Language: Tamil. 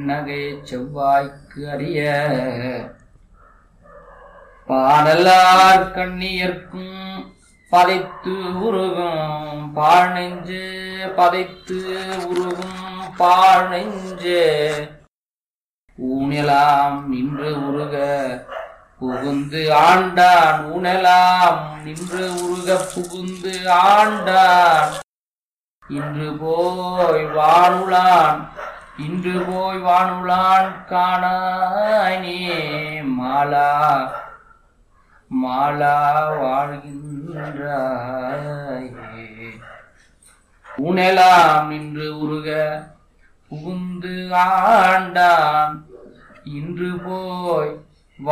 பெண்ணகை செவ்வாய்க்கு அறிய பாடலார் கண்ணியர்க்கும் பதைத்து உருகும் பாழ் நெஞ்சு பதைத்து உருகும் பாழ் நெஞ்சு ஊனெலாம் நின்று உருக புகுந்து ஆண்டான் ஊனெலாம் நின்று உருக புகுந்து ஆண்டான் இன்று போய் வானுலான் இன்று போய் வானுலான் காணாய் நீ மாலா மாலா வாழ்கின்றாயே உணலாம் நின்று உருக புகுந்து ஆண்டான் இன்று போய்